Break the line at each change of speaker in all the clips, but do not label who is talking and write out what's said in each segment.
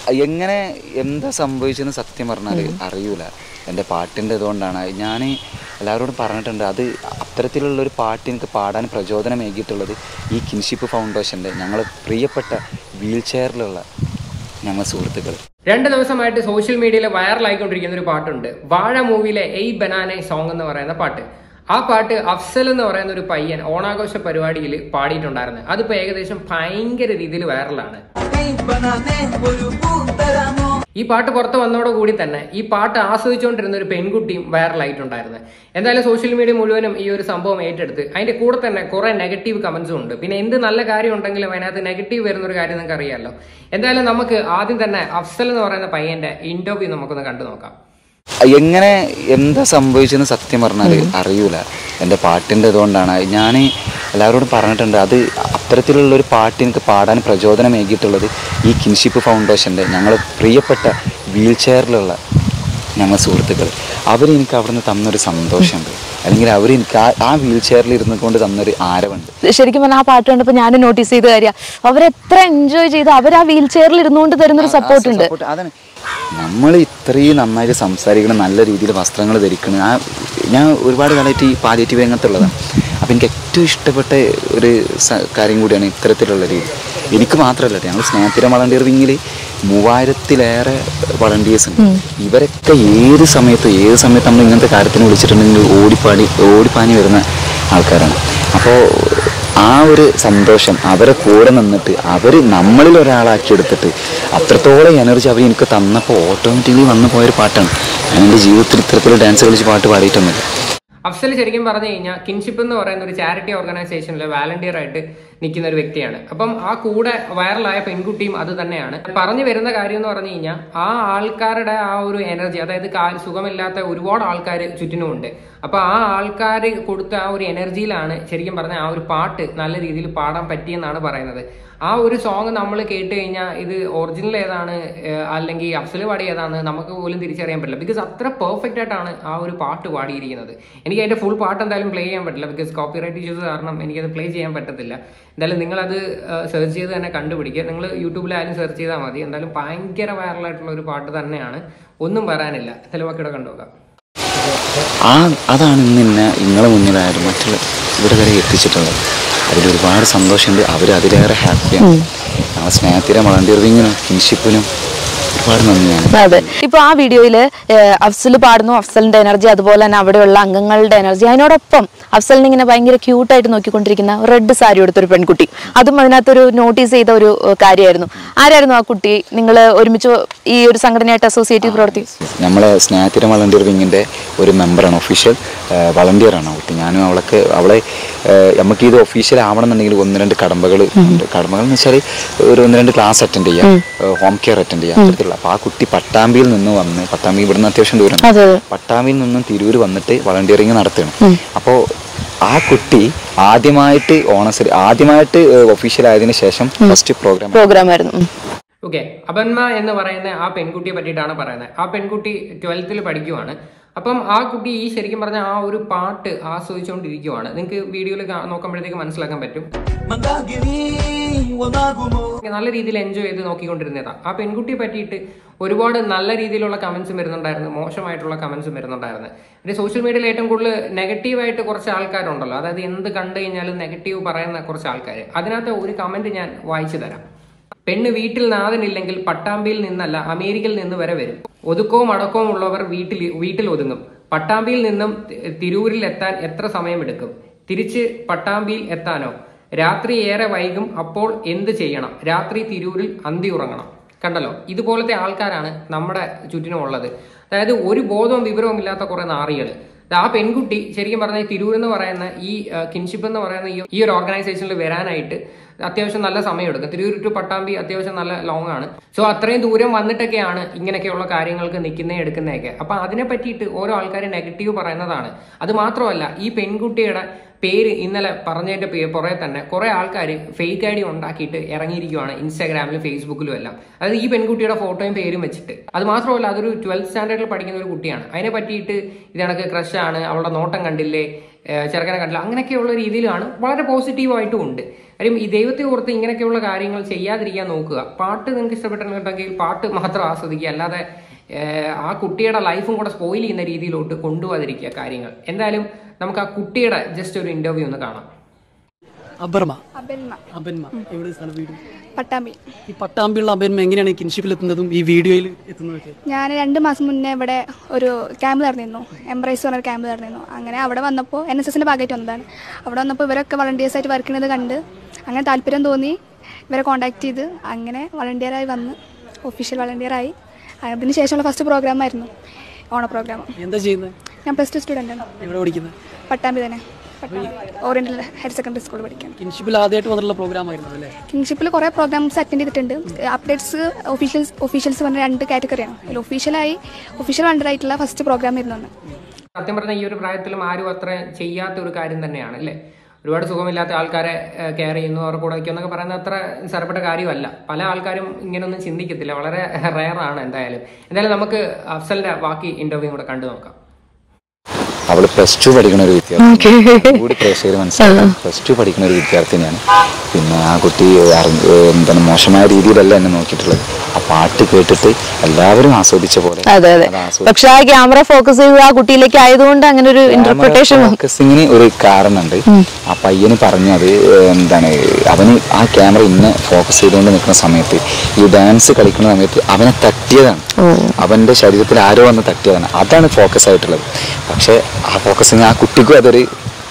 എങ്ങനെ എന്താ സംഭവിച്ചെന്ന് സത്യം പറഞ്ഞാൽ അറിയൂല എൻ്റെ പാട്ടിൻ്റെ ഇതുകൊണ്ടാണ് ഞാൻ എല്ലാവരോടും പറഞ്ഞിട്ടുണ്ട് അത് അത്തരത്തിലുള്ള ഒരു പാട്ട് എനിക്ക് പാടാൻ പ്രചോദനമേകിയിട്ടുള്ളത് ഈ കിൻഷിപ്പ് ഫൗണ്ടേഷൻ്റെ ഞങ്ങൾ പ്രിയപ്പെട്ട വീൽ ചെയറിലുള്ള ഞങ്ങൾ സുഹൃത്തുക്കൾ
രണ്ട് ദിവസമായിട്ട് സോഷ്യൽ മീഡിയയിൽ വൈറലായിക്കൊണ്ടിരിക്കുന്ന ഒരു പാട്ടുണ്ട് വാഴ മൂവിയിലെ എയ് ബനാനെ സോങ് എന്ന് പറയുന്ന പാട്ട് ആ പാട്ട് അഫ്സൽ എന്ന് പറയുന്ന ഒരു പയ്യൻ ഓണാഘോഷ പരിപാടിയിൽ പാടിയിട്ടുണ്ടായിരുന്നു അതിപ്പോ ഏകദേശം ഭയങ്കര രീതിയിൽ വൈറലാണ് ഈ പാട്ട് പുറത്ത് വന്നതോടുകൂടി തന്നെ ഈ പാട്ട് ആസ്വദിച്ചുകൊണ്ടിരുന്ന ഒരു പെൺകുട്ടിയും വൈറലായിട്ടുണ്ടായിരുന്നു എന്തായാലും സോഷ്യൽ മീഡിയ മുഴുവനും ഈ ഒരു സംഭവം ഏറ്റെടുത്ത് അതിന്റെ കൂടെ തന്നെ കുറെ നെഗറ്റീവ് കമന്റ്സും ഉണ്ട് പിന്നെ എന്ത് നല്ല കാര്യം ഉണ്ടെങ്കിലും അതിനകത്ത് നെഗറ്റീവ് വരുന്ന ഒരു കാര്യം നിങ്ങൾക്ക് അറിയാമല്ലോ എന്തായാലും നമുക്ക് ആദ്യം തന്നെ അഫ്സൽ എന്ന് പറയുന്ന പയ്യന്റെ ഇന്റർവ്യൂ നമുക്കൊന്ന് കണ്ടു നോക്കാം
എങ്ങനെ എന്താ സംഭവിച്ചെന്ന് സത്യം പറഞ്ഞാൽ അറിയൂല എൻ്റെ പാട്ടിൻ്റെ ഇതുകൊണ്ടാണ് ഞാൻ എല്ലാവരോടും പറഞ്ഞിട്ടുണ്ട് അത് അത്തരത്തിലുള്ള ഒരു പാട്ട് എനിക്ക് പാടാൻ പ്രചോദനമേകിയിട്ടുള്ളത് ഈ കിൻഷിപ്പ് ഫൗണ്ടേഷൻ്റെ ഞങ്ങൾ പ്രിയപ്പെട്ട വീൽ ചെയറിലുള്ള ഞങ്ങൾ സുഹൃത്തുക്കൾ അവരെനിക്ക് അവിടുന്ന് തന്നൊരു സന്തോഷമുണ്ട് അല്ലെങ്കിൽ അവരെനിക്ക് ആ ആ വീൽ ചെയറിൽ ഇരുന്നു കൊണ്ട് തന്നൊരു ആരവുണ്ട്
ശരിക്കും പറഞ്ഞാൽ ആ പാട്ട് കണ്ടപ്പോൾ ഞാൻ നോട്ടീസ് ചെയ്ത കാര്യം അവരെത്ര എൻജോയ് ചെയ്ത് അവർ ആ വീൽ ചെയറിൽ ഇരുന്നുകൊണ്ട് തരുന്നൊരു സപ്പോർട്ട് ഉണ്ട്
സപ്പോർട്ട് അതാണ് നമ്മൾ ഇത്രയും നന്നായിട്ട് സംസാരിക്കണം നല്ല രീതിയിൽ വസ്ത്രങ്ങൾ ധരിക്കണം ആ ഞാൻ ഒരുപാട് കാലമായിട്ട് ഈ പാലിയേറ്റീവ് രംഗത്തുള്ളതാണ് അപ്പോൾ എനിക്ക് ഏറ്റവും ഇഷ്ടപ്പെട്ട ഒരു സ- കാര്യം കൂടിയാണ് ഇത്തരത്തിലുള്ള രീതി എനിക്ക് മാത്രമല്ല ഞങ്ങൾ സ്നേഹത്തിരം വളണ്ടിയർ വിങ്ങിൽ മൂവായിരത്തിലേറെ വളണ്ടിയേഴ്സ് ഉണ്ട് ഇവരൊക്കെ ഏത് സമയത്ത് ഏത് സമയത്ത് നമ്മൾ ഇങ്ങനത്തെ കാര്യത്തിന് വിളിച്ചിട്ടുണ്ടെങ്കിൽ ഓടിപ്പാടി ഓടിപ്പാഞ്ഞ് വരുന്ന ആൾക്കാരാണ് അപ്പോൾ ആ ഒരു സന്തോഷം അവരെ കൂടെ നിന്നിട്ട് അവർ നമ്മളിൽ ഒരാളാക്കി എടുത്തിട്ട് അത്രത്തോളം എനർജി അവർ എനിക്ക് തന്നപ്പോൾ ഓട്ടോമാറ്റിക്കലി വന്നു പോയൊരു പാട്ടാണ് ഞാൻ എൻ്റെ ജീവിതത്തിൽ ഇത്തരത്തിൽ ഡാൻസ് കളിച്ച് പാട്ട് പാടിയിട്ടൊന്നുമില്ല
അഫ്സൽ ശരിക്കും പറഞ്ഞു കഴിഞ്ഞാൽ കിൻഷിപ്പ് എന്ന് പറയുന്ന ഒരു ചാരിറ്റി ഓർഗനൈസേഷനിലെ വാലണ്ടിയർ ആയിട്ട് നിൽക്കുന്ന ഒരു വ്യക്തിയാണ് അപ്പം ആ കൂടെ വൈറലായ പെൺകുട്ടിയും അത് തന്നെയാണ് പറഞ്ഞു വരുന്ന കാര്യം എന്ന് പറഞ്ഞു കഴിഞ്ഞാൽ ആ ആൾക്കാരുടെ ആ ഒരു എനർജി അതായത് കാ- സുഖമില്ലാത്ത ഒരുപാട് ആൾക്കാർ ചുറ്റിനുമുണ്ട് അപ്പൊ ആ ആൾക്കാർ കൊടുത്ത ആ ഒരു എനർജിയിലാണ് ശരിക്കും പറഞ്ഞ ആ ഒരു പാട്ട് നല്ല രീതിയിൽ പാടാൻ പറ്റിയെന്നാണ് പറയുന്നത് ആ ഒരു സോങ് നമ്മൾ കേട്ട് കഴിഞ്ഞാൽ ഇത് ഒറിജിനൽ ഏതാണ് ഏഹ് അല്ലെങ്കിൽ അഫ്സൽ പാടി ഏതാണ് നമുക്ക് പോലും തിരിച്ചറിയാൻ പറ്റില്ല ബിക്കോസ് അത്ര പെർഫെക്റ്റ് ആയിട്ടാണ് ആ ഒരു പാട്ട് പാടിയിരിക്കുന്നത് എനിക്ക് അതിന്റെ ഫുൾ പാട്ട് എന്തായാലും പ്ലേ ചെയ്യാൻ പറ്റില്ല ബിക്കോസ് കോപ്പിറൈറ്റ് ഇഷ്യൂസ് കാരണം എനിക്കത് പ്ലേ ചെയ്യാൻ പറ്റത്തില്ല എന്തായാലും നിങ്ങളത് സെർച്ച് ചെയ്ത് തന്നെ കണ്ടുപിടിക്കുക നിങ്ങൾ യൂട്യൂബിലായാലും സെർച്ച് ചെയ്താൽ മതി എന്തായാലും ഭയങ്കര വൈറലായിട്ടുള്ള ഒരു പാട്ട് തന്നെയാണ് ഒന്നും പറയാനില്ല എന്തായാലും ബാക്കിയുടെ കണ്ടുനോക്കാം
ആ അതാണ് ഇന്ന് എന്നെ നിങ്ങളെ മുന്നിലായാലും മറ്റുള്ള ഇവിടെ വരെ എത്തിച്ചിട്ടുള്ളത് അതിൽ ഒരുപാട് സന്തോഷമുണ്ട് അവർ അതിലേറെ ഹാപ്പിയാണ് ഞങ്ങളെ സ്നേഹത്തിലെ വളണ്ടിയർ വിങ്ങിനും കിൻഷിപ്പിനും ഒരുപാട് നന്ദിയാണ്
അതെ ഇപ്പൊ ആ വീഡിയോയില് അഫ്സൽ പാടുന്നു അഫ്സലിന്റെ എനർജി അതുപോലെ തന്നെ അവിടെയുള്ള അംഗങ്ങളുടെ എനർജി അതിനോടൊപ്പം അഫ്സലിനെ ഇങ്ങനെ ഭയങ്കര ക്യൂട്ടായിട്ട് നോക്കിക്കൊണ്ടിരിക്കുന്ന റെഡ് സാരി എടുത്തൊരു പെൺകുട്ടി അതും അതിനകത്തൊരു നോട്ടീസ് ചെയ്ത ഒരു ഏഹ്, കാര്യമായിരുന്നു ആരായിരുന്നു ആ കുട്ടി നിങ്ങൾ ഒരുമിച്ച് ഈ ഒരു സംഘടനയായിട്ട് അസോസിയേറ്റീവ് പ്രവർത്തി
നമ്മളെ സ്നേഹത്തിലെ വളണ്ടിയർ വിങ്ങിൻ്റെ ഒരു മെമ്പറാണ് ഒഫീഷ്യൽ വളണ്ടിയറാണ് കുട്ടി ഞാനും അവളൊക്കെ അവളെ ഏഹ്, നമുക്ക് ഇത് ഒഫീഷ്യൽ ആവണമെന്നുണ്ടെങ്കിൽ ഒന്ന് രണ്ട് കടമ്പകൾ ഉണ്ട് കടമ്പകൾ എന്ന് വെച്ചാൽ ഒരു ഒന്ന് രണ്ട് ക്ലാസ് അറ്റൻഡ് ചെയ്യാം ഹോം കെയർ അറ്റൻഡ് ചെയ്യാം അത്തരത്തിലുള്ള അപ്പോൾ ആ കുട്ടി പട്ടാമ്പിയിൽ നിന്ന് വന്ന് പട്ടാമ്പി ഇവിടുന്ന് അത്യാവശ്യം ദൂരം
അതെ അതെ
പട്ടാമ്പിയിൽ നിന്നും തിരൂർ വന്നിട്ട് വളണ്ടിയറിങ് നടത്തുകയാണ് അപ്പോൾ ആ കുട്ടി ആദ്യമായിട്ട് ഓണസരി ആദ്യമായിട്ട് ഒഫീഷ്യൽ ആയതിനു ശേഷം ഫസ്റ്റ് പ്രോഗ്രാം
പ്രോഗ്രാം ആയിരുന്നു ഉം.
ഓക്കെ അപന്മ എന്ന് പറയുന്ന ആ പെൺകുട്ടിയെ പറ്റിയിട്ടാണ് പറയുന്നത് ആ പെൺകുട്ടി ട്വൽത്തിൽ പഠിക്കുവാണ് അപ്പം ആ കുട്ടി ഈ ശരിക്കും പറഞ്ഞ ആ ഒരു പാട്ട് ആസ്വദിച്ചുകൊണ്ടിരിക്കുവാണ് നിങ്ങൾക്ക് വീഡിയോയിൽ നോക്കുമ്പോഴത്തേക്ക് മനസ്സിലാക്കാൻ പറ്റും നല്ല രീതിയിൽ എൻജോയ് ചെയ്ത് നോക്കിക്കൊണ്ടിരുന്നതാ ആ പെൺകുട്ടിയെ പറ്റിയിട്ട് ഒരുപാട് നല്ല രീതിയിലുള്ള കമന്റ്സും വരുന്നുണ്ടായിരുന്നു മോശമായിട്ടുള്ള കമന്റ്സും വരുന്നുണ്ടായിരുന്നു പിന്നെ സോഷ്യൽ മീഡിയയിൽ ഏറ്റവും കൂടുതൽ നെഗറ്റീവായിട്ട് കുറച്ച് ആൾക്കാരുണ്ടല്ലോ അതായത് എന്ത് കണ്ടു കഴിഞ്ഞാലും നെഗറ്റീവ് പറയുന്ന കുറച്ച് ആൾക്കാർ അതിനകത്ത് ഒരു കമന്റ് ഞാൻ വായിച്ചു തരാം പെണ്ണ് വീട്ടിൽ നാഥനില്ലെങ്കിൽ പട്ടാമ്പിയിൽ നിന്നല്ല അമേരിക്കയിൽ നിന്ന് വരെ വരും ഒതുക്കവും അടക്കവും ഉള്ളവർ വീട്ടിൽ വീട്ടിൽ ഒതുങ്ങും പട്ടാമ്പിയിൽ നിന്നും തി- തിരൂരിൽ എത്താൻ എത്ര സമയമെടുക്കും തിരിച്ച് പട്ടാമ്പിയിൽ എത്താനോ രാത്രി ഏറെ വൈകും അപ്പോൾ എന്ത് ചെയ്യണം രാത്രി തിരൂരിൽ അന്തി ഉറങ്ങണം കണ്ടല്ലോ ഇതുപോലത്തെ ആൾക്കാരാണ് നമ്മുടെ ചുറ്റിനും ഉള്ളത് അതായത് ഒരു ബോധവും വിവരവും ഇല്ലാത്ത കുറെ നാറികൾ ആ പെൺകുട്ടി ശരിക്കും പറഞ്ഞാൽ തിരൂർ എന്ന് പറയുന്ന ഈ കിൻഷിപ്പ് എന്ന് പറയുന്ന ഈ- ഈ ഒരു ഓർഗനൈസേഷനിൽ വരാനായിട്ട് അത്യാവശ്യം നല്ല സമയം എടുക്കും തിരൂർ ടു പട്ടാമ്പി അത്യാവശ്യം നല്ല ലോങ് ആണ് സോ അത്രയും ദൂരം വന്നിട്ടൊക്കെയാണ് ഇങ്ങനെയൊക്കെയുള്ള കാര്യങ്ങൾക്ക് നിൽക്കുന്നേ എടുക്കുന്നതൊക്കെ അപ്പൊ അതിനെ പറ്റിയിട്ട് ഓരോ ആൾക്കാർ നെഗറ്റീവ് പറയുന്നതാണ് അത് മാത്രമല്ല ഈ പെൺകുട്ടിയുടെ പേര് ഇന്നലെ പറഞ്ഞതിന്റെ പേ- പുറകെ തന്നെ കുറെ ആൾക്കാർ ഫേക്ക് ഐ ഡി ഉണ്ടാക്കിയിട്ട് ഇറങ്ങിയിരിക്കുവാണ് ഇൻസ്റ്റാഗ്രാമിലും ഫേസ്ബുക്കിലും എല്ലാം അതായത് ഈ പെൺകുട്ടിയുടെ ഫോട്ടോയും പേരും വെച്ചിട്ട് അത് മാത്രമല്ല അതൊരു ട്വൽത്ത് സ്റ്റാൻഡേർഡിൽ പഠിക്കുന്ന ഒരു കുട്ടിയാണ് അതിനെ പറ്റിയിട്ട് ഇത് കണക്ക് ക്രഷാണ് അവളുടെ നോട്ടം കണ്ടില്ലേ ഏഹ് ചെറുക്കനെ കണ്ടില്ല അങ്ങനെയൊക്കെയുള്ള രീതിയിലാണ് വളരെ പോസിറ്റീവായിട്ടും ഉണ്ട് കാര്യം ഈ ദൈവത്തെ ഓർത്ത് ഇങ്ങനെയൊക്കെയുള്ള കാര്യങ്ങൾ ചെയ്യാതിരിക്കാൻ നോക്കുക പാട്ട് നിങ്ങൾക്ക് ഇഷ്ടപ്പെട്ടിട്ടുണ്ടെങ്കിൽ പാട്ട് മാത്രം ആസ്വദിക്കുക അല്ലാതെ ഏഹ് ആ കുട്ടിയുടെ ലൈഫും കൂടെ സ്പോയിൽ ചെയ്യുന്ന രീതിയിലോട്ട് കൊണ്ടുപോകാതിരിക്കുക കാര്യങ്ങൾ എന്തായാലും നമുക്ക് ആ കുട്ടിയുടെ ജസ്റ്റ് ഒരു ഇന്റർവ്യൂ ഒന്ന് കാണാം
അബർമ
അബെൽമ
അബന്മ എവിടെ സ്ഥലം വീട്
പട്ടാമ്പി
ഈ പട്ടാമ്പിയുള്ള അബന്മ എങ്ങനെയാണ് കിൻഷിപ്പിൽ എത്തുന്നതും ഈ വീഡിയോയിൽ എത്തുന്നതൊക്കെ
ഞാൻ രണ്ട് മാസം മുന്നേ ഇവിടെ ഒരു ക്യാമ്പ് നടന്നിരുന്നു എംബ്രൈസ് പറഞ്ഞ ക്യാമ്പ് നടന്നിരുന്നു അങ്ങനെ അവിടെ വന്നപ്പോൾ എൻ എസ് എസിൻ്റെ ഭാഗമായിട്ട് വന്നതാണ് അവിടെ വന്നപ്പോൾ ഇവരൊക്കെ വളണ്ടിയേഴ്സ് ആയിട്ട് വർക്ക് ചെയ്യുന്നത് കണ്ട് അങ്ങനെ താല്പര്യം തോന്നി ഇവരെ കോൺടാക്ട് ചെയ്ത് അങ്ങനെ വളണ്ടിയറായി വന്ന് ഒഫീഷ്യൽ വളണ്ടിയറായി അതിന് ശേഷമുള്ള ഫസ്റ്റ് പ്രോഗ്രാം ആയിരുന്നു ഓണ പ്രോഗ്രാം
എന്താ ചെയ്യുന്നത്
ഞാൻ പ്ലസ് ടു സ്റ്റുഡൻ്റ് ആണ്
എവിടെ പഠിക്കുന്നത്
പട്ടാമ്പി തന്നെ പട്ടാമ്പി ഓറിയന്റൽ ഹയർ സെക്കൻഡറി സ്കൂളിൽ പഠിക്കാൻ
കിൻഷിപ്പിൽ ആദ്യമായിട്ട് വന്നിട്ടുള്ള പ്രോഗ്രാം ആയിരുന്നു അല്ലേ
കിങ്ഷിപ്പിൽ കുറേ പ്രോഗ്രാംസ് അറ്റൻഡ് ചെയ്തിട്ടുണ്ട് അപ്ഡേറ്റ്സ് ഒഫീഷ്യൽസ് ഒഫീഷ്യൽസ് പറഞ്ഞ രണ്ട് കാറ്റഗറിയാണ് അതിൽ ഒഫീഷ്യലായി ഒഫീഷ്യൽ ആയിട്ടുള്ള ഫസ്റ്റ് പ്രോഗ്രാം ആയിരുന്നു അന്ന്
സത്യം പറഞ്ഞാൽ ഈ ഒരു പ്രായത്തിലും ആരും അത്ര ചെയ്യാത്ത ഒരു കാര്യം തന്നെയാണ് അല്ലേ ഒരുപാട് സുഖമില്ലാത്ത ആൾക്കാരെ കെയർ ചെയ്യുന്നു അവരുടെ കൂടെ നിൽക്കുക എന്നൊക്കെ പറയുന്നത് അത്ര നിസ്സാരപ്പെട്ട കാര്യമല്ല പല ആൾക്കാരും ഇങ്ങനെയൊന്നും ചിന്തിക്കത്തില്ല വളരെ റയർ ആണ് എന്തായാലും എന്തായാലും നമുക്ക് അഫ്സലിന്റെ ബാക്കി ഇന്റർവ്യൂ കൂടെ കണ്ടു നോക്കാം
അവള് പ്ലസ് ടു പഠിക്കുന്ന ഒരു വിദ്യാർത്ഥി കൂടി പ്രേക്ഷകർ മനസ്സിലാക്കാം പ്ലസ് ടു പഠിക്കുന്ന ഒരു വിദ്യാർത്ഥിനിയാണ് പിന്നെ ആ കുട്ടി അറിഞ്ഞ- ഏഹ് എന്താണ് മോശമായ രീതിയിലല്ല എന്നെ നോക്കിയിട്ടുള്ളത് ആ പാട്ട് കേട്ടിട്ട് എല്ലാവരും ആസ്വദിച്ച പോലെ
അതെ അതെ
അത് ആസ്വദിച്ച്
പക്ഷെ ആ ക്യാമറ ഫോക്കസ് ചെയ്ത് ആ കുട്ടിയിലേക്ക് ആയതുകൊണ്ട് അങ്ങനെ ഒരു ഇന്റർപ്രിട്ടേഷൻ
ഫോക്കസിങ്ങിന് ഒരു കാരണമുണ്ട് ആ പയ്യന് പറഞ്ഞു അത് ഏഹ് എന്താണ് അവന് ആ ക്യാമറ ഇന്നെ ഫോക്കസ് ചെയ്തുകൊണ്ട് നിൽക്കുന്ന സമയത്ത് ഈ ഡാൻസ് കളിക്കുന്ന സമയത്ത് അവനെ തട്ടിയതാണ് അവന്റെ ശരീരത്തിൽ ആരോ വന്ന് തട്ടിയതാണ് അതാണ് ഫോക്കസ് ആയിട്ടുള്ളത് പക്ഷെ ആ ഫോക്കസിങ് ആ കുട്ടിക്കും അതൊരു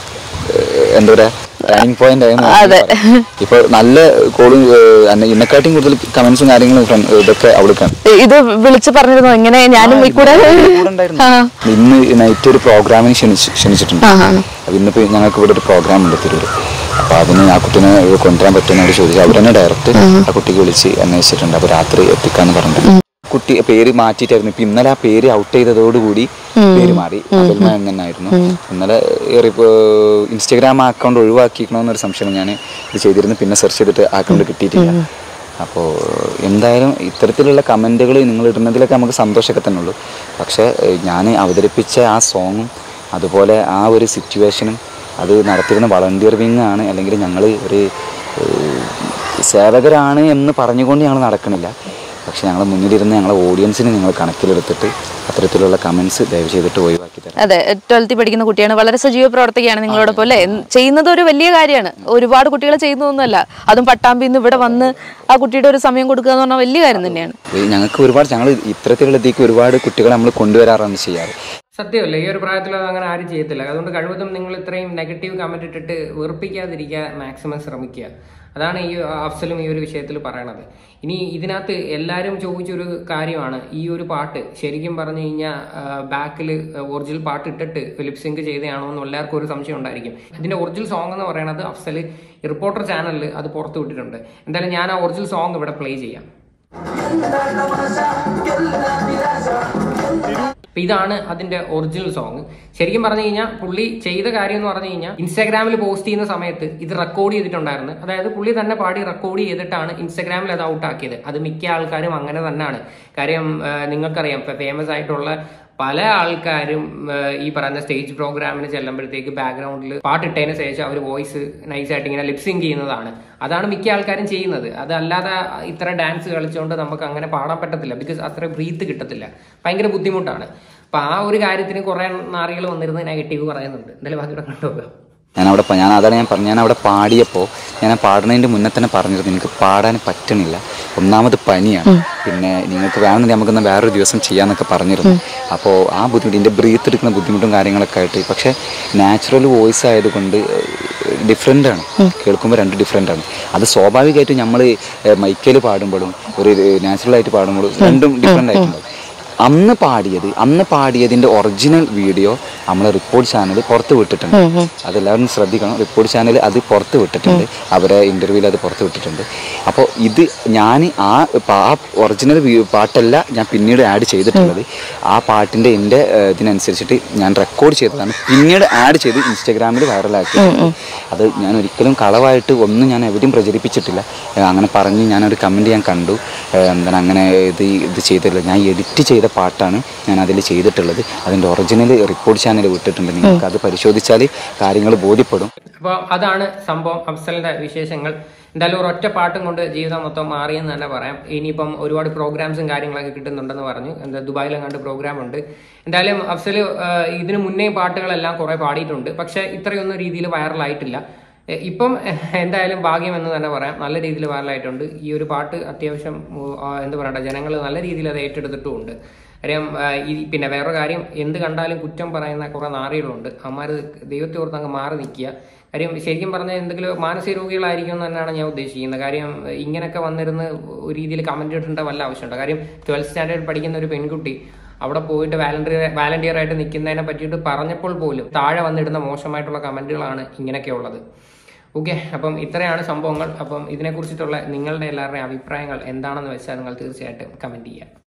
ഏഹ് എന്താ പറയാ ടേണിംഗ് പോയിന്റ് ആയിരുന്നു
അതെ.
ഇപ്പൊ നല്ല കോളും എന്നെക്കാട്ടിയും കൂടുതൽ കമന്റ്സും കാര്യങ്ങളും ഫ്രണ്ട് ഇതൊക്കെ അവൾക്കാണ്
ഇത് വിളിച്ചു പറഞ്ഞിരുന്നു ഇങ്ങനെ ഞാനും ഈ കൂടെ
കൂടെ ഉണ്ടായിരുന്നു.
ആ.
ഇന്ന് നൈറ്റ് ഒരു പ്രോഗ്രാമിന് ക്ഷണിച്ച് ക്ഷണിച്ചിട്ടുണ്ട്
ആ, ആ.
അപ്പൊ ഇന്നിപ്പോ ഞങ്ങൾക്ക് ഇവിടെ ഒരു പ്രോഗ്രാം ഉണ്ട് തിരൂർ അപ്പൊ അതിന് ആ കുട്ടീനെ കൊണ്ടുവരാൻ പറ്റുമെന്ന് ചോദിച്ചു അവർ തന്നെ ഡയറക്റ്റ് ആ കുട്ടിക്ക് വിളിച്ച് അന്വേഷിച്ചിട്ടുണ്ട് അപ്പൊ രാത്രി എത്തിക്കാന്ന് പറഞ്ഞിട്ടുണ്ട് കുട്ടി പേര് മാറ്റിയിട്ടായിരുന്നു ഇപ്പൊ ഇന്നലെ ആ പേര് ഔട്ട് ചെയ്തതോടുകൂടി പേര് മാറി അബൽമ എന്നായിരുന്നു ഇന്നലെ ഇൻസ്റ്റാഗ്രാം അക്കൗണ്ട് ഒഴിവാക്കിക്കണമെന്നൊരു സംശയം ഞാൻ ഇത് ചെയ്തിരുന്നു പിന്നെ സെർച്ച് ചെയ്തിട്ട് അക്കൗണ്ട് കിട്ടിയിട്ടില്ല അപ്പോൾ എന്തായാലും ഇത്തരത്തിലുള്ള കമൻറ്റുകൾ നിങ്ങൾ ഇടുന്നതിലൊക്കെ നമുക്ക് സന്തോഷമൊക്കെ തന്നെ ഉള്ളൂ പക്ഷേ ഞാൻ അവതരിപ്പിച്ച ആ സോങ്ങും അതുപോലെ ആ ഒരു സിറ്റുവേഷനും അത് നടത്തിയിരുന്ന വളണ്ടിയർ വിങ് ആണ് അല്ലെങ്കിൽ ഞങ്ങൾ ഒരു ഏഹ്, സേവകരാണ് എന്ന് പറഞ്ഞുകൊണ്ട് ഞങ്ങൾ നടക്കണില്ല പക്ഷെ ഞങ്ങൾ മുന്നിലിരുന്ന് ഞങ്ങളെ ഓഡിയൻസിനെ നിങ്ങൾ കണക്കിലെടുത്തിട്ട് അത്തരത്തിലുള്ള കമൻസ് ദയവ് ചെയ്തിട്ട് ഒഴിവാക്കി തരാം
അതെ ട്വൽത്തിൽ പഠിക്കുന്ന കുട്ടിയാണ് വളരെ സജീവ പ്രവർത്തകയാണ് നിങ്ങളോടൊപ്പം അല്ലേ എന്ന് ചെയ്യുന്നത് ഒരു വലിയ കാര്യമാണ് ഒരുപാട് കുട്ടികൾ ചെയ്യുന്നതൊന്നുമല്ല അതും പട്ടാമ്പിന്ന് ഇവിടെ വന്ന് ആ കുട്ടിയുടെ ഒരു സമയം കൊടുക്കുക എന്ന് പറഞ്ഞാൽ വലിയ കാര്യം തന്നെയാണ്
ഈ ഞങ്ങൾക്ക് ഒരുപാട് ഞങ്ങൾ ഇത്തരത്തിലുള്ള ഇതിലേക്ക് ഒരുപാട് കുട്ടികളെ നമ്മൾ കൊണ്ടുവരാറാണ് ചെയ്യാറ്
സത്യമല്ല ഈ ഒരു പ്രായത്തിൽ അത് അങ്ങനെ ആരും ചെയ്യത്തില്ല അതുകൊണ്ട് കഴിവതും നിങ്ങൾ ഇത്രയും നെഗറ്റീവ് കമന്റ് ഇട്ടിട്ട് വെറുപ്പിക്കാതിരിക്കാൻ മാക്സിമം ശ്രമിക്കുക അതാണ് ഈ അഫ്സലും ഈ ഒരു വിഷയത്തിൽ പറയണത് ഇനി ഇതിനകത്ത് എല്ലാവരും ചോദിച്ചൊരു കാര്യമാണ് ഈ ഒരു പാട്ട് ശരിക്കും പറഞ്ഞു കഴിഞ്ഞാൽ ബാക്കിൽ ഒറിജിനൽ പാട്ട് ഇട്ടിട്ട് ഫിലിപ്പ് സിങ്ക് ചെയ്തതാണോ എന്ന് എല്ലാവർക്കും ഒരു സംശയം ഉണ്ടായിരിക്കും ഇതിന്റെ ഒറിജിനൽ സോങ് എന്ന് പറയുന്നത് അഫ്സൽ റിപ്പോർട്ടർ ചാനലിൽ അത് പുറത്തു വിട്ടിട്ടുണ്ട് എന്തായാലും ഞാൻ ആ ഒറിജിനൽ സോങ് ഇവിടെ പ്ലേ ചെയ്യാം അപ്പൊ ഇതാണ് അതിന്റെ ഒറിജിനൽ സോങ് ശരിക്കും പറഞ്ഞു കഴിഞ്ഞാൽ പുള്ളി ചെയ്ത കാര്യം എന്ന് പറഞ്ഞു കഴിഞ്ഞാൽ ഇൻസ്റ്റാഗ്രാമിൽ പോസ്റ്റ് ചെയ്യുന്ന സമയത്ത് ഇത് റെക്കോർഡ് ചെയ്തിട്ടുണ്ടായിരുന്നു അതായത് പുള്ളി തന്നെ പാടി റെക്കോർഡ് ചെയ്തിട്ടാണ് ഇൻസ്റ്റാഗ്രാമിൽ അത് ഔട്ട് ആക്കിയത് അത് മിക്ക ആൾക്കാരും അങ്ങനെ തന്നെയാണ് കാര്യം ആ, നിങ്ങൾക്കറിയാം ഇപ്പൊ ഫേമസ് ആയിട്ടുള്ള പല ആൾക്കാരും ആ, ഈ പറയുന്ന സ്റ്റേജ് പ്രോഗ്രാമിന് ചെല്ലുമ്പോഴത്തേക്ക് ബാക്ക്ഗ്രൗണ്ടിൽ പാട്ടിട്ടതിന് ശേഷം അവർ വോയിസ് നൈസായിട്ട് ഇങ്ങനെ ലിപ്സിങ് ചെയ്യുന്നതാണ് അതാണ് മിക്ക ആൾക്കാരും ചെയ്യുന്നത് അതല്ലാതെ ഇത്ര ഡാൻസ് കളിച്ചുകൊണ്ട് നമുക്ക് അങ്ങനെ പാടാൻ പറ്റത്തില്ല ബിക്കോസ് അത്ര ബ്രീത്ത് കിട്ടത്തില്ല ഭയങ്കര ബുദ്ധിമുട്ടാണ് അപ്പൊ ആ ഒരു കാര്യത്തിന് കുറെ നാറികൾ വന്നിരുന്ന് നെഗറ്റീവ് പറയുന്നുണ്ട് എന്തായാലും ബാക്കി കണ്ടുപോകാം
ഞാൻ അവിടെ പ- ഞാൻ അതാണ് ഞാൻ പറഞ്ഞു ഞാൻ അവിടെ പാടിയപ്പോൾ ഞാൻ ആ പാടുന്നതിൻ്റെ മുന്നേ തന്നെ പറഞ്ഞിരുന്നു എനിക്ക് പാടാൻ പറ്റണില്ല ഒന്നാമത് പനിയാണ് പിന്നെ നിങ്ങൾക്ക് വേണമെങ്കിൽ നമുക്കൊന്ന് വേറൊരു ദിവസം ചെയ്യാന്നൊക്കെ പറഞ്ഞിരുന്നു അപ്പോൾ ആ ബുദ്ധിമുട്ട് എൻ്റെ ബ്രീത്ത് എടുക്കുന്ന ബുദ്ധിമുട്ടും കാര്യങ്ങളൊക്കെ ആയിട്ട് പക്ഷേ നാച്ചുറൽ വോയിസ് ആയതുകൊണ്ട് ഡിഫറെൻ്റ് ആണ് കേൾക്കുമ്പോൾ രണ്ട് ഡിഫറെൻ്റ് ആണ് അത് സ്വാഭാവികമായിട്ടും നമ്മൾ മൈക്കയിൽ പാടുമ്പോഴും ഒരു നാച്ചുറലായിട്ട് പാടുമ്പോഴും രണ്ടും ഡിഫറെൻ്റ് ആയിട്ടുണ്ടാവും അന്ന് പാടിയത് അന്ന് പാടിയതിന്റെ ഒറിജിനൽ വീഡിയോ നമ്മളെ റിപ്പോർട്ട് ചാനൽ പുറത്ത് വിട്ടിട്ടുണ്ട് അതെല്ലാവരും ശ്രദ്ധിക്കണം റിപ്പോർട്ട് ചാനൽ അത് പുറത്ത് വിട്ടിട്ടുണ്ട് അവരെ ഇന്റർവ്യൂവിൽ അത് പുറത്ത് വിട്ടിട്ടുണ്ട് അപ്പോൾ ഇത് ഞാൻ ആ പാ- ആ ഒറിജിനൽ പാട്ടല്ല ഞാൻ പിന്നീട് ആഡ് ചെയ്തിട്ടുള്ളത് ആ പാട്ടിന്റെ എൻ്റെ ഏഹ്, ഇതിനനുസരിച്ചിട്ട് ഞാൻ റെക്കോർഡ് ചെയ്തതാണ് പിന്നീട് ആഡ് ചെയ്ത് ഇൻസ്റ്റാഗ്രാമിൽ വൈറലാക്കിയിട്ടുണ്ട് അത് ഞാൻ ഒരിക്കലും കളവായിട്ട് ഒന്നും ഞാൻ എവിടെയും പ്രചരിപ്പിച്ചിട്ടില്ല ഏഹ്, അങ്ങനെ പറഞ്ഞ് ഞാനൊരു കമൻറ്റ് ഞാൻ കണ്ടു ഏഹ്, എന്താണ് അങ്ങനെ ഇത് ഇത് ചെയ്തിട്ടില്ല ഞാൻ എഡിറ്റ് ചെയ്ത പാട്ടാണ് ഞാൻ അതിൽ ചെയ്തിട്ടുള്ളത് അതിൻ്റെ ഒറിജിനൽ റിപ്പോർട്ട് ചാനൽ ചാനൽ വിട്ടിട്ടുണ്ട് നിങ്ങൾക്ക് അത് പരിശോധിച്ചാൽ കാര്യങ്ങൾ ബോധ്യപ്പെടും
അപ്പോൾ അതാണ് സംഭവം അഫ്സലിന്റെ വിശേഷങ്ങൾ എന്തായാലും ഒരൊറ്റ പാട്ടും കൊണ്ട് ജീവിതം മൊത്തം മാറിയെന്ന് തന്നെ പറയാം ഇനിയിപ്പം ഒരുപാട് പ്രോഗ്രാംസും കാര്യങ്ങളൊക്കെ കിട്ടുന്നുണ്ടെന്ന് പറഞ്ഞു എന്താ ദുബായിലും കണ്ട് പ്രോഗ്രാം ഉണ്ട് എന്തായാലും അഫ്സൽ ഇതിന് മുന്നേ പാട്ടുകളെല്ലാം കുറെ പാടിയിട്ടുണ്ട് പക്ഷെ ഇത്രയൊന്നും രീതിയിൽ വൈറലായിട്ടില്ല എ- ഇപ്പം എന്തായാലും ഭാഗ്യം എന്ന് തന്നെ പറയാം നല്ല രീതിയിൽ വൈറലായിട്ടുണ്ട് ഈ ഒരു പാട്ട് അത്യാവശ്യം ഉം, ആ, എന്താ പറയണ്ട ജനങ്ങൾ നല്ല രീതിയിൽ അത് ഏറ്റെടുത്തിട്ടുമുണ്ട് കാര്യം ആ, ഈ പിന്നെ വേറൊരു കാര്യം എന്ത് കണ്ടാലും കുറ്റം പറയുന്ന കുറെ നാറികളുണ്ട് അമ്മാര് ദൈവത്തെ ഓർത്ത് അങ്ങ് മാറി നിൽക്കുക കാര്യം ശരിക്കും പറഞ്ഞാൽ എന്തെങ്കിലും മാനസിക രോഗികളായിരിക്കും എന്ന് തന്നെയാണ് ഞാൻ ഉദ്ദേശിക്കുന്നത് കാര്യം ഇങ്ങനെയൊക്കെ വന്നിരുന്ന് ഒരു രീതിയിൽ കമന്റ് ഇടേണ്ട വല്ല ആവശ്യമുണ്ടോ കാര്യം ട്വൽത്ത് സ്റ്റാൻഡേർഡ് പഠിക്കുന്ന ഒരു പെൺകുട്ടി അവിടെ പോയിട്ട് വാലണ്ടിയർ വാലണ്ടിയർ ആയിട്ട് നിൽക്കുന്നതിനെ പറ്റിയിട്ട് പറഞ്ഞപ്പോൾ പോലും താഴെ വന്നിടുന്ന മോശമായിട്ടുള്ള കമന്റുകളാണ് ഇങ്ങനെയൊക്കെ ഉള്ളത് ഓക്കെ അപ്പം ഇത്രയാണ് സംഭവങ്ങൾ അപ്പം ഇതിനെക്കുറിച്ചിട്ടുള്ള നിങ്ങളുടെ എല്ലാവരുടെയും അഭിപ്രായങ്ങൾ എന്താണെന്ന് വെച്ചാൽ നിങ്ങൾ തീർച്ചയായിട്ടും കമന്റ് ചെയ്യുക